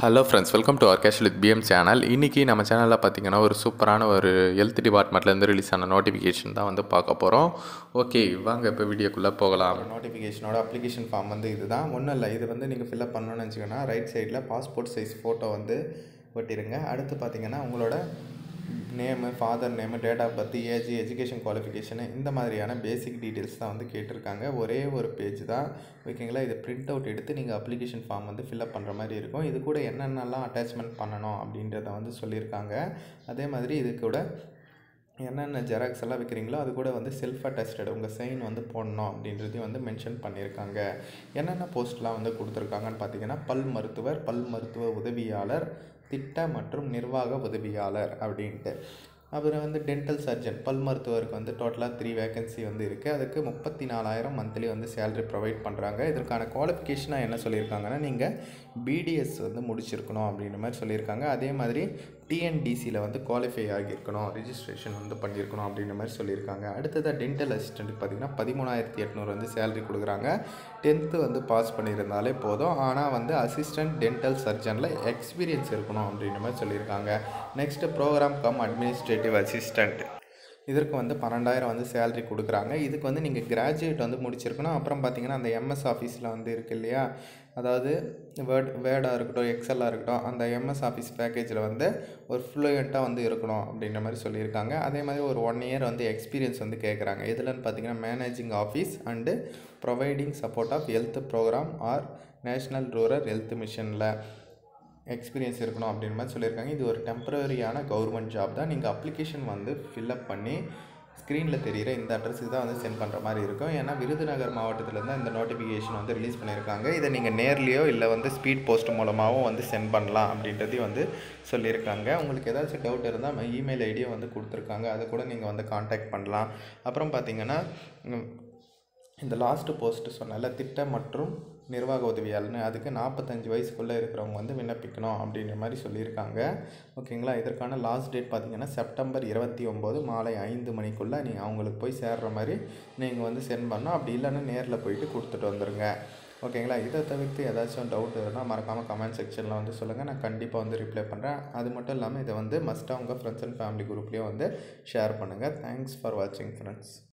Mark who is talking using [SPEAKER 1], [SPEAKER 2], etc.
[SPEAKER 1] hello friends welcome to our cash with PM channel இன்றைக்கி நம்ம சேனலில் பார்த்தீங்கன்னா ஒரு சூப்பரான ஒரு ஹெல்த் டிபார்ட்மெண்ட்லேருந்து ரிலீஸ் ஆன நோட்டிஃபிகேஷன் தான் வந்து பார்க்க போகிறோம் ஓகே வாங்க இப்போ வீடியோக்குள்ளே போகலாம்
[SPEAKER 2] நோட்டிஃபிகேஷனோட அப்ளிகேஷன் ஃபார்ம் வந்து இதுதான் ஒன்றும் இல்லை இது வந்து நீங்கள் ஃபில்அப் பண்ணணும்னு வச்சுக்கோன்னா ரைட் சைடில் பாஸ்போர்ட் சைஸ் ஃபோட்டோ வந்து ஒட்டிடுங்க அடுத்து பார்த்தீங்கன்னா உங்களோட name father name date of birth age education qualification இந்த மாதிரியான பேசிக் டீட்டெயில்ஸ் தான் வந்து கேட்டிருக்காங்க ஒரே ஒரு பேஜ் தான் ஓகேங்களா இதை பிரிண்ட் அவுட் எடுத்து நீங்கள் அப்ளிகேஷன் ஃபார்ம் வந்து ஃபில்அப் பண்ணுற மாதிரி இருக்கும் இது கூட என்னென்னலாம் அட்டாச்மெண்ட் பண்ணணும் அப்படின்றத வந்து சொல்லியிருக்காங்க அதே மாதிரி இது கூட என்னென்ன ஜெராக்ஸ் எல்லாம் வைக்கிறீங்களோ அது கூட வந்து செல்ஃப் அட்டஸ்டட் உங்கள் சைன் வந்து போடணும் அப்படின்றதையும் வந்து மென்ஷன் பண்ணியிருக்காங்க என்னென்ன போஸ்ட்லாம் வந்து கொடுத்துருக்காங்கன்னு பார்த்தீங்கன்னா பல் மருத்துவர் பல் மருத்துவ உதவியாளர் திட்ட மற்றும் நிர்வாக உதவியாளர் அப்படின்ட்டு அப்புறம் வந்து டென்டல் சர்ஜன் பல் மருத்துவருக்கு வந்து டோட்டலாக த்ரீ வேகன்சி வந்து இருக்குது அதுக்கு முப்பத்தி நாலாயிரம் மந்த்லி வந்து சேலரி ப்ரொவைட் பண்ணுறாங்க இதற்கான குவாலிஃபிகேஷனாக என்ன சொல்லியிருக்காங்கன்னா நீங்கள் பிடிஎஸ் வந்து முடிச்சிருக்கணும் அப்படின்ற மாதிரி சொல்லியிருக்காங்க அதே மாதிரி டிஎன்டிசியில் வந்து குவாலிஃபை ஆகியிருக்கணும் ரிஜிஸ்ட்ரேஷன் வந்து பண்ணியிருக்கணும் அப்படின்ற மாதிரி சொல்லியிருக்காங்க அடுத்ததாக டென்டல் அசிஸ்டண்ட்டுக்கு பார்த்தீங்கன்னா பதிமூணாயிரத்தி எட்நூறு வந்து சேலரி கொடுக்குறாங்க டென்த்து வந்து பாஸ் பண்ணியிருந்தாலே போதும் ஆனால் வந்து அசிஸ்டன்ட் டென்டல் சர்ஜனில் எக்ஸ்பீரியன்ஸ் இருக்கணும் அப்படின்ற மாதிரி சொல்லியிருக்காங்க next program cum administrative assistant இதற்கு வந்து பன்னெண்டாயிரம் வந்து சேலரி கொடுக்குறாங்க இதுக்கு வந்து நீங்கள் கிராஜுவேட் வந்து முடிச்சிருக்கணும் அப்புறம் பார்த்தீங்கன்னா அந்த எம்எஸ் ஆஃபீஸில் வந்து இருக்கு இல்லையா அதாவது வேர்ட் வேர்டாக இருக்கட்டும் எக்ஸலாக இருக்கட்டும் அந்த எம்எஸ் ஆஃபீஸ் பேக்கேஜில் வந்து ஒரு ஃப்ளூயண்ட்டாக வந்து இருக்கணும் அப்படின்ற மாதிரி சொல்லியிருக்காங்க அதே மாதிரி ஒரு ஒன் இயர் வந்து எக்ஸ்பீரியன்ஸ் வந்து கேட்குறாங்க எதுலன்னு பார்த்தீங்கன்னா managing office and providing support of health program or national rural health மிஷனில் எக்ஸ்பீரியன்ஸ் இருக்கணும் அப்படின்ற மாதிரி சொல்லியிருக்காங்க இது ஒரு டெம்பரரியான கவர்மெண்ட் ஜாப் தான் நீங்கள் அப்ளிகேஷன் வந்து ஃபில்அப் பண்ணி ஸ்க்ரீனில் தெரிகிற இந்த அட்ரஸுக்கு தான் வந்து சென்ட் பண்ணுற மாதிரி இருக்கும் ஏன்னா விருதுநகர் மாவட்டத்தில் தான் இந்த நோட்டிஃபிகேஷன் வந்து ரிலீஸ் பண்ணியிருக்காங்க இதை நீங்கள் நேர்லேயோ இல்லை வந்து ஸ்பீட் போஸ்ட் மூலமாகவும் வந்து சென்ட் பண்ணலாம் அப்படின்றதையும் வந்து சொல்லியிருக்காங்க உங்களுக்கு ஏதாச்சும் டவுட் இருந்தால் இமெயில் ஐடியை வந்து கொடுத்துருக்காங்க அதை கூட நீங்கள் வந்து காண்டாக்ட் பண்ணலாம் அப்புறம் பார்த்தீங்கன்னா இந்த லாஸ்ட்டு போஸ்ட்டு சொன்னால திட்ட மற்றும் நிர்வாக உதவியாளர்னு அதுக்கு நாற்பத்தஞ்சு வயசுக்குள்ளே இருக்கிறவங்க வந்து விண்ணப்பிக்கணும் அப்படின்ற மாதிரி சொல்லியிருக்காங்க ஓகேங்களா இதற்கான லாஸ்ட் டேட் பார்த்தீங்கன்னா செப்டம்பர் இருபத்தி ஒம்பது மாலை ஐந்து மணிக்குள்ளே நீங்கள் அவங்களுக்கு போய் சேர்ற மாதிரி நீங்கள் வந்து சென்ட் பண்ணணும் அப்படி இல்லைன்னா நேரில் போயிட்டு கொடுத்துட்டு வந்துடுங்க ஓகேங்களா இதை தவிர்த்து ஏதாச்சும் டவுட் இருந்தால் மறக்காமல் கமெண்ட் செக்ஷனில் வந்து சொல்லுங்கள் நான் கண்டிப்பாக வந்து ரிப்ளை பண்ணுறேன் அது மட்டும் இல்லாமல் இதை வந்து மஸ்ட்டாக உங்கள் ஃப்ரெண்ட்ஸ் அண்ட் ஃபேமிலி குரூப்லேயும் வந்து ஷேர் பண்ணுங்கள் தேங்க்ஸ் ஃபார் வாட்சிங் ஃப்ரெண்ட்ஸ்